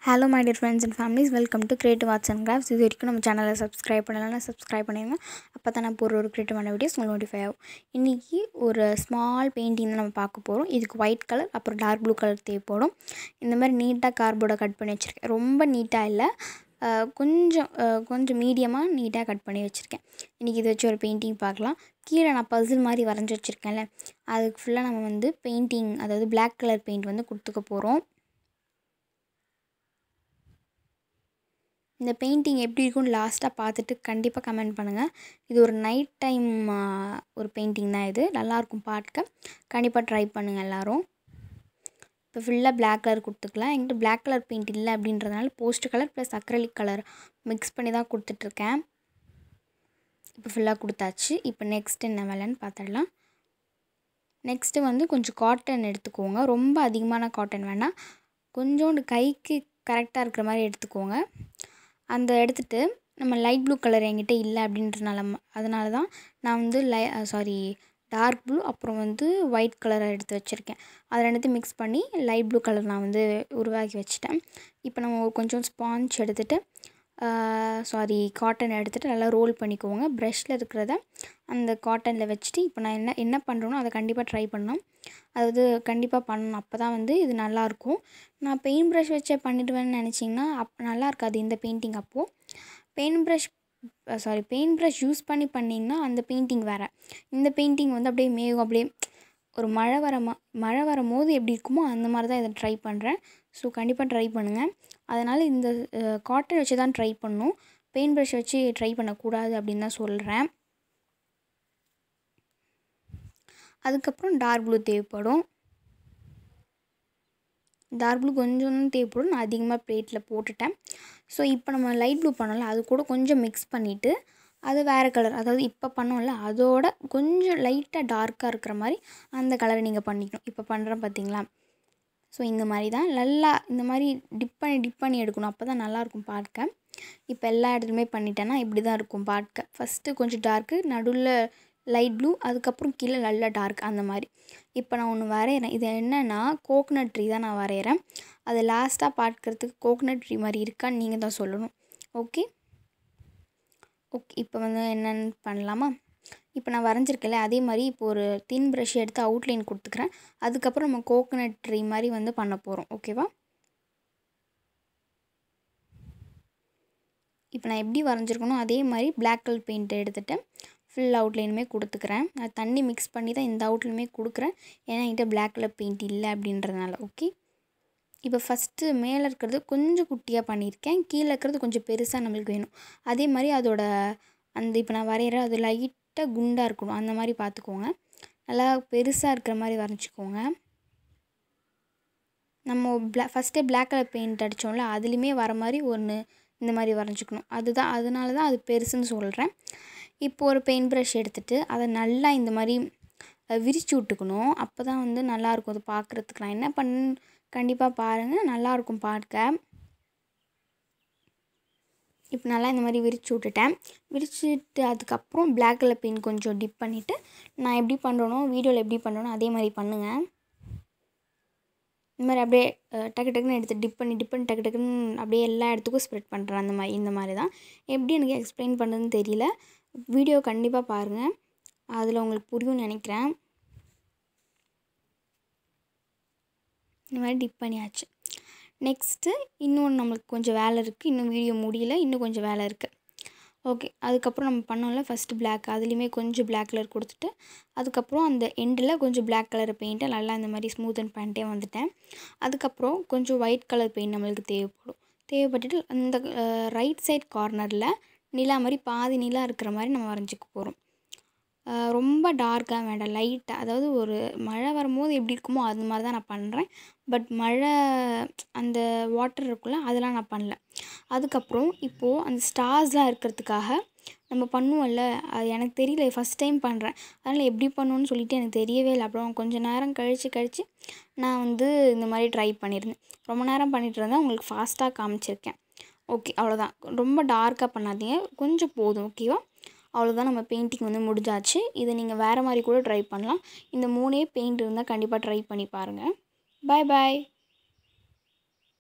hello my dear friends and families welcome to creative arts and crafts இது வரைக்கும் நம்ம சேனலை சப்ஸ்கிரைப் பண்ணலாம் சப்ஸ்கிரைப் பண்ணிடுங்க அப்போ தான் நான் போகிற ஒரு கிரியேட்டிவான வீடியோஸ் உங்களுக்கு நோட்டிஃபை ஆகும் இன்றைக்கி ஒரு ஸ்மால் பெயிண்டிங் தான் நம்ம பார்க்க போகிறோம் இதுக்கு ஒயிட் கலர் அப்புறம் டார்க் ப்ளூ கலர் தேவைப்படும் இந்த மாதிரி நீட்டாக கார்போர்டை கட் பண்ணி வச்சுருக்கேன் ரொம்ப நீட்டாக இல்லை அஹ் கொஞ்சம் அஹ் கொஞ்சம் மீடியமாக நீட்டாக கட் பண்ணி வச்சுருக்கேன் இன்றைக்கி இதை வச்சு ஒரு பெயிண்டிங் பார்க்கலாம் கீழே நான் பசில் மாதிரி வரைஞ்சி வச்சுருக்கேன்ல அதுக்கு ஃபுல்லாக நம்ம வந்து பெயிண்டிங் அதாவது Black கலர் பெயிண்ட் வந்து கொடுத்துக்க போகிறோம் இந்த பெயிண்டிங் எப்படி இருக்கும்னு லாஸ்ட்டாக பார்த்துட்டு கண்டிப்பாக கமெண்ட் பண்ணுங்கள் இது ஒரு நைட் டைம் ஒரு பெயிண்டிங் தான் இது நல்லாயிருக்கும் பார்க்க கண்டிப்பாக ட்ரை பண்ணுங்கள் எல்லோரும் இப்போ ஃபுல்லாக Black கலர் கொடுத்துக்கலாம் என்கிட்ட Black கலர் பெயிண்ட் இல்லை அப்படின்றதுனால post colour plus acrylic colour mix பண்ணி தான் கொடுத்துட்ருக்கேன் இப்போ ஃபுல்லாக கொடுத்தாச்சு இப்போ நெக்ஸ்ட் என்ன வேலைன்னு பார்த்துடலாம் நெக்ஸ்ட்டு வந்து கொஞ்சம் காட்டன் எடுத்துக்கோங்க ரொம்ப அதிகமான காட்டன் வேண்டாம் கொஞ்சோண்டு கைக்கு கரெக்டாக இருக்கிற மாதிரி எடுத்துக்கோங்க அந்த எடுத்துகிட்டு நம்ம லைட் ப்ளூ கலர் என்கிட்ட இல்லை அப்படின்றனால ம- அதனால தான் நான் வந்து லை சாரி டார்க் ப்ளூ அப்புறம் வந்து ஒயிட் கலரை எடுத்து வச்சுருக்கேன் அதை ரெண்டுத்தையும் மிக்ஸ் பண்ணி லைட் ப்ளூ கலர் நான் வந்து உருவாக்கி வச்சுட்டேன் இப்போ நம்ம ஒரு கொஞ்சம் ஸ்பாஞ்ச் எடுத்துகிட்டு சாரி காட்டன் எடுத்துகிட்டு நல்லா ரோல் பண்ணிக்கோங்க ப்ரஷில் இருக்கிறத அந்த காட்டனில் வச்சுட்டு இப்போ நான் என்ன என்ன பண்ணுறேனோ அதை கண்டிப்பாக ட்ரை பண்ணணும் அதாவது கண்டிப்பாக பண்ணணும் அப்போ தான் வந்து இது நல்லாயிருக்கும் நான் பெயிண்ட் ப்ரஷ் வச்சே பண்ணிடுவேன்னு நினச்சிங்கன்னா அப் நல்லா இருக்காது இந்த பெயிண்டிங் அப்போது paint brush sorry paint brush use பண்ணி பண்ணிங்கன்னா அந்த பெயிண்டிங் வேறு இந்த பெயிண்டிங் வந்து அப்படியே மேகம் அப்படியே ஒரு மழை வர மா மழை வரும் போது எப்படி இருக்குமோ அந்த மாதிரி தான் இதை ட்ரை பண்ணுறேன் ஸோ கண்டிப்பாக ட்ரை பண்ணுங்கள் அதனால் இந்த காட்டன் வச்சு தான் ட்ரை பண்ணணும் பெயிண்ட் ப்ரஷ் வச்சு ட்ரை பண்ணக்கூடாது அப்படின்னு தான் சொல்கிறேன் அதுக்கப்புறம் டார்க் ப்ளூ தேவைப்படும் டார்க் ப்ளூ கொஞ்சம் தான் தேவைப்படும் நான் அதிகமாக பிளேட்டில் போட்டுட்டேன் ஸோ இப்போ நம்ம லைட் ப்ளூ பண்ணோம்ல அது கூட கொஞ்சம் மிக்ஸ் பண்ணிவிட்டு அது வேறு கலர் அதாவது இப்போ பண்ணோம்ல அதோட கொஞ்சம் லைட்டாக டார்க்காக இருக்கிற மாதிரி அந்த கலரை நீங்கள் பண்ணிக்கணும் இப்போ பண்ணுறேன் பார்த்தீங்களா ஸோ இந்த மாதிரி தான் நல்லா இந்த மாதிரி டிப் பண்ணி டிப் பண்ணி எடுக்கணும் அப்போ தான் நல்லாயிருக்கும் பார்க்க இப்போ எல்லா இடத்துலையுமே பண்ணிட்டேன்னா இப்படி தான் இருக்கும் பார்க்க ஃபஸ்ட்டு கொஞ்சம் டார்க்கு நடுவில் லைட் ப்ளூ அதுக்கப்புறம் கீழே நல்லா டார்க் அந்த மாதிரி இப்போ நான் ஒன்று வரைகிறேன் இது என்னென்னா கோக்னட் ட்ரீ தான் நான் வரைகிறேன் அது லாஸ்ட்டாக பார்க்கறதுக்கு கோக்னட் ட்ரீ மாதிரி இருக்கான்னு நீங்கள் தான் சொல்லணும் ஓகே ஓகே இப்போ வந்து என்னென்னு பண்ணலாமா இப்போ நான் வரைஞ்சிருக்கேன்ல அதே மாதிரி இப்போ ஒரு தின் ப்ரஷ் எடுத்து அவுட்லைன் கொடுத்துக்கிறேன் அதுக்கப்புறம் நம்ம கோகனட் ட்ரீ மாதிரி வந்து பண்ண போகிறோம் ஓகேவா இப்போ நான் எப்படி வரைஞ்சிருக்கணும் அதே மாதிரி Black கலர் பெயிண்ட் எடுத்துகிட்டு ஃபுல் அவுட்லைனுமே கொடுத்துக்கிறேன் நான் தண்ணி மிக்ஸ் பண்ணி தான் இந்த அவுட்லைனுமே கொடுக்குறேன் ஏன்னா என்கிட்ட Black கலர் பெயிண்ட் இல்லை அப்படின்றதுனால ஓகே இப்போ ஃபஸ்ட்டு மேலே இருக்கிறது கொஞ்சம் குட்டியாக பண்ணியிருக்கேன் கீழே இருக்கிறது கொஞ்சம் பெருசாக நம்மளுக்கு வேணும் அதே மாதிரி அதோட அந்த இப்போ நான் வரைகிற அது லைட்டாக குண்டாக இருக்கணும் அந்த மாதிரி பார்த்துக்கோங்க நல்லா பெருசாக இருக்கிற மாதிரி வரைஞ்சிக்கோங்க நம்ம பிளா ஃபஸ்ட்டே Black கலர் பெயிண்ட் அடித்தோம்ல அதுலேயுமே வர மாதிரி ஒன்று இந்த மாதிரி வரைஞ்சிக்கணும் அதுதான் அதனால தான் அது பெருசுன்னு சொல்கிறேன் இப்போ ஒரு பெயிண்ட் ப்ரஷ் எடுத்துகிட்டு அதை நல்லா இந்த மாதிரி அஹ், விரிச்சு விட்டுக்கணும் அப்போ தான் வந்து நல்லாயிருக்கும் அது பார்க்குறதுக்கு நான் என்ன பண்ணு கண்டிப்பாக பாருங்கள் நல்லாயிருக்கும் பார்க்க இப்போ நல்லா இந்த மாதிரி விரிச்சு விட்டுட்டேன் விரிச்சிட்டு அதுக்கப்புறம் Black கலர் பெயிண்ட் கொஞ்சம் டிப் பண்ணிவிட்டு நான் எப்படி பண்ணுறேனோ வீடியோவில் எப்படி பண்ணுறேனோ அதே மாதிரி பண்ணுங்கள் இந்த மாதிரி அப்படியே அஹ், டக்கு டக்குன்னு எடுத்து டிப் பண்ணி டிப் பண்ணி டக்கு டக்குன்னு அப்படியே எல்லா இடத்துக்கும் ஸ்ப்ரெட் பண்ணுறேன் அந்த மாதிரி இந்த மாதிரி தான் எப்படி எனக்கு எக்ஸ்பிளைன் பண்ணுறதுன்னு தெரியல வீடியோ கண்டிப்பாக பாருங்கள் அதில் உங்களுக்கு புரியும்னு நினைக்கிறேன் இந்த மாதிரி டிப் பண்ணியாச்சு நெக்ஸ்ட்டு இன்னொன்று நம்மளுக்கு கொஞ்சம் வேலை இருக்குது இன்னும் வீடியோ முடியல இன்னும் கொஞ்சம் வேலை இருக்குது ஓகே அதுக்கப்புறம் நம்ம பண்ணோம்ல ஃபஸ்ட்டு Black அதுலேயுமே கொஞ்சம் Black கலர் கொடுத்துட்டு அதுக்கப்புறம் அந்த எண்டில் கொஞ்சம் Black கலர் பெயிண்ட்டை நல்லா இந்த மாதிரி ஸ்மூத்தன் பண்ணிட்டே வந்துட்டேன் அதுக்கப்புறம் கொஞ்சம் ஒயிட் கலர் பெயிண்ட் நம்மளுக்கு தேவைப்படும் தேவைப்பட்டுட்டு அந்த ரைட் சைட் கார்னரில் நிலா மாதிரி பாதி நிலா இருக்கிற மாதிரி நம்ம வரைஞ்சிக்க போகிறோம் ரொம்ப டார்க்காக வேண்டாம் லைட்டாக அதாவது ஒரு மழை வரும்போது எப்படி இருக்குமோ அது மாதிரி தான் நான் பண்ணுறேன் பட் மழை அந்த வாட்டர் இருக்குல்ல அதெல்லாம் நான் பண்ணல அதுக்கப்புறம் இப்போது அந்த ஸ்டார்ஸ்லாம் இருக்கிறதுக்காக நம்ம பண்ணுவோம்ல அது எனக்கு தெரியல ஃபஸ்ட் டைம் பண்ணுறேன் அதனால் எப்படி பண்ணணும்னு சொல்லிட்டு எனக்கு தெரியவே இல்லை அப்புறம் கொஞ்ச நேரம் கழித்து கழித்து நான் வந்து இந்த மாதிரி ட்ரை பண்ணியிருந்தேன் ரொம்ப நேரம் பண்ணிட்டு இருந்தேன் உங்களுக்கு ஃபாஸ்ட்டாக காமிச்சிருக்கேன் ஓகே அவ்வளோதான் ரொம்ப டார்க்காக பண்ணாதீங்க கொஞ்சம் போதும் ஓகேவா அவ்வளோதான் நம்ம பெயிண்டிங் வந்து முடிஞ்சாச்சு இதை நீங்கள் வேறு மாதிரி கூட ட்ரை பண்ணலாம் இந்த மூணே பெயிண்ட் இருந்தால் கண்டிப்பாக ட்ரை பண்ணி பாருங்கள் பாய் பாய்